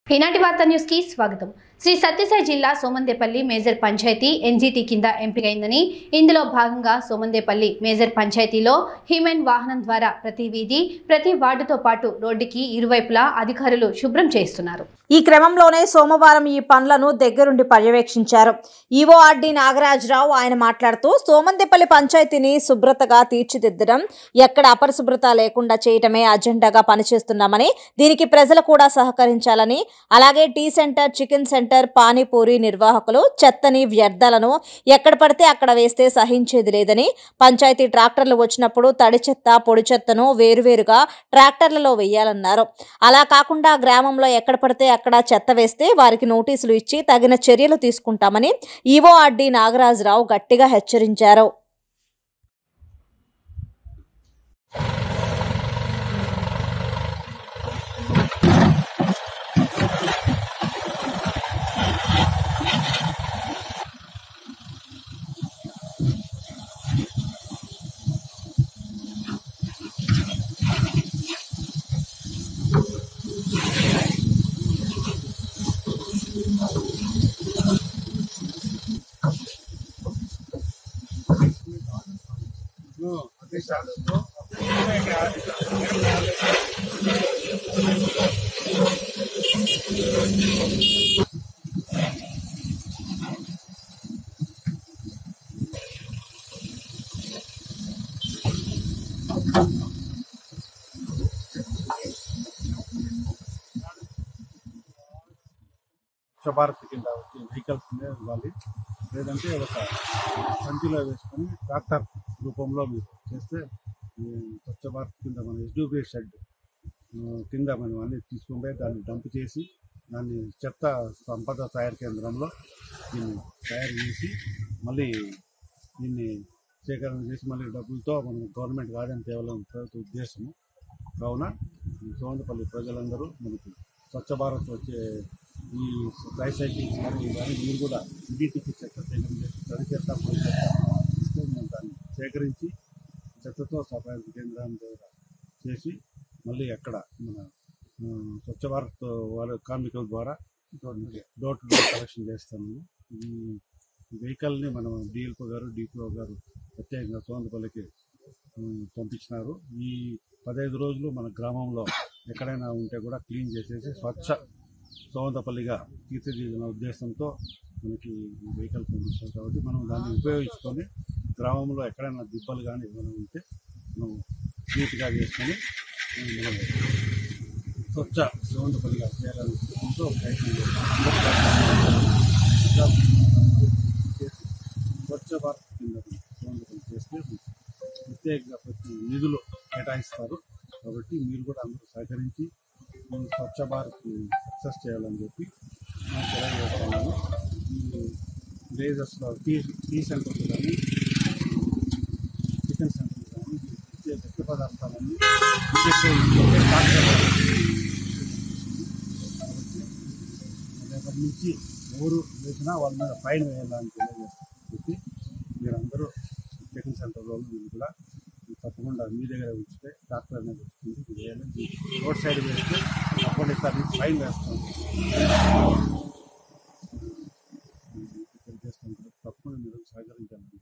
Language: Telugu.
ఈనాటి వార్తా న్యూస్ కి స్వాగతం శ్రీ సత్యసాయి జిల్లా సోమందేపల్లి మేజర్ పంచాయతీ ఎన్జీటీ కింద ఎంపికైందని ఇందులో భాగంగా సోమందేపల్లి మేజర్ పంచాయతీలో హ్యూమన్ వాహనం ద్వారా ప్రతి వీధి ప్రతి వార్డుతో పాటు రోడ్డుకి ఇరువైపులా అధికారులు శుభ్రం చేస్తున్నారు ఈ క్రమంలోనే సోమవారం ఈ పనులను దగ్గరుండి పర్యవేక్షించారు ఈవోఆర్డి నాగరాజరావు ఆయన మాట్లాడుతూ సోమందేపల్లి పంచాయతీని శుభ్రతగా తీర్చిదిద్దడం ఎక్కడ అపరిశుభ్రత లేకుండా చేయటమే అజెండాగా పనిచేస్తున్నామని దీనికి ప్రజలు కూడా సహకరించాలని అలాగే tea center chicken center panipuri నిర్వాహకులు చెత్తని వ్యర్థాలను ఎక్కడ పడితే అక్కడ వేస్తే సహించేది లేదని పంచాయతీ ట్రాక్టర్లు వచ్చినప్పుడు తడి చెత్త పొడి చెత్తను వేరువేరుగా ట్రాక్టర్లలో వేయాలన్నారు అలా కాకుండా గ్రామంలో ఎక్కడ పడితే అక్కడ చెత్త వేస్తే వారికి నోటీసులు ఇచ్చి తగిన చర్యలు తీసుకుంటామని ఈవోఆర్డి నాగరాజరావు గట్టిగా హెచ్చరించారు స్వచ్ఛ భారత్ కింద వచ్చే వెహికల్స్ ఇవ్వాలి లేదంటే ఒక సంచిలో వేసుకొని ట్రాక్టర్ రూపంలో మీరు చేస్తే ఈ స్వచ్ఛ భారత్ కింద మన ఎస్డబ్ల్యూ షెడ్ కింద మనం అన్ని తీసుకొని పోయి దాన్ని డంప్ చేసి దాన్ని చెత్త సంపద తయారు కేంద్రంలో దీన్ని తయారు చేసి మళ్ళీ దీన్ని సేకరణ చేసి మళ్ళీ డబ్బులతో మనం గవర్నమెంట్ కాదని కేవలం ప్రభుత్వ ఉద్దేశము కావున ఈ సోమందపల్లి ప్రజలందరూ మనకి స్వచ్ఛ భారత్ వచ్చే ఈ ట్రైసైకిల్స్ కానీ ఇవన్నీ మీరు కూడా ఇంటింటికి చెత్త సేకరణ చేసి తడి చెత్త పొడి చెత్త ఇస్తే మేము దాన్ని సేకరించి చెత్తతో సఫాయి కేంద్రం దగ్గర చేసి మళ్ళీ అక్కడ మన ఆ, స్వచ్ఛ భారత్ వాళ్ళ కార్మికుల ద్వారా డోర్ టు డోర్ కలెక్షన్ చేస్తాము ఈ వెహికల్ని మనం డిఎల్పో గారు డిపిఓ గారు ప్రత్యేకంగా సోందపల్లికి ఉమ్, పంపించినారు ఈ పదహైదు రోజులు మన గ్రామంలో ఎక్కడైనా ఉంటే కూడా క్లీన్ చేసేసి స్వచ్ఛ సోమంతపల్లిగా తీర్చిదిద్దిన ఉద్దేశంతో మనకి ఈ వెహికల్ పంపిస్తారు కాబట్టి మనం దాన్ని ఉపయోగించుకొని గ్రామంలో ఎక్కడైనా దిబ్బలు కానీ ఏమైనా ఉంటే మనం నీట్గా చేసుకొని మనం స్వచ్ఛ సోమంతపల్లిగా చేయాలని ఉద్దేశంతో ప్రయత్నం చేస్తాం. చేసి స్వచ్ఛ భారత్ కింద సోమంతపల్లి చేస్తే ప్రత్యేకంగా ప్రతి నిధులు కేటాయిస్తారు కాబట్టి మీరు కూడా అందరూ సహకరించి ఈ స్వచ్ఛ భారత్ సక్సెస్ చేయాలని చెప్పి నేను తెలియజేస్తున్నాను ఈ విలేజెస్లో టీ టీ సెంటర్లు కానీ చికెన్ సెంటర్లు కానీ ఇచ్చే వ్యక్తి పదార్థాలన్నీ ఇచ్చే ఇంట్లోనే స్టాక్ చేయాలి. కాబట్టి రేపటి నుంచి ఎవరు వేసినా వాళ్ళ మీద ఫైన్ వేయాలని తెలియజేస్తుంది మీరందరూ చికెన్ సెంటర్ వాళ్ళు వీళ్ళు కూడా తప్పకుండా మీ దగ్గర ఉంచితే డాక్టర్ అనేది వస్తుంది ఇది వేయాలి రోడ్ సైడ్ వేస్తే తప్పకుండా ఇక్కడ ఫైన్ వేస్తాం ఇక్కడ చేస్తాం తప్పకుండా మీరు సహకరించాలి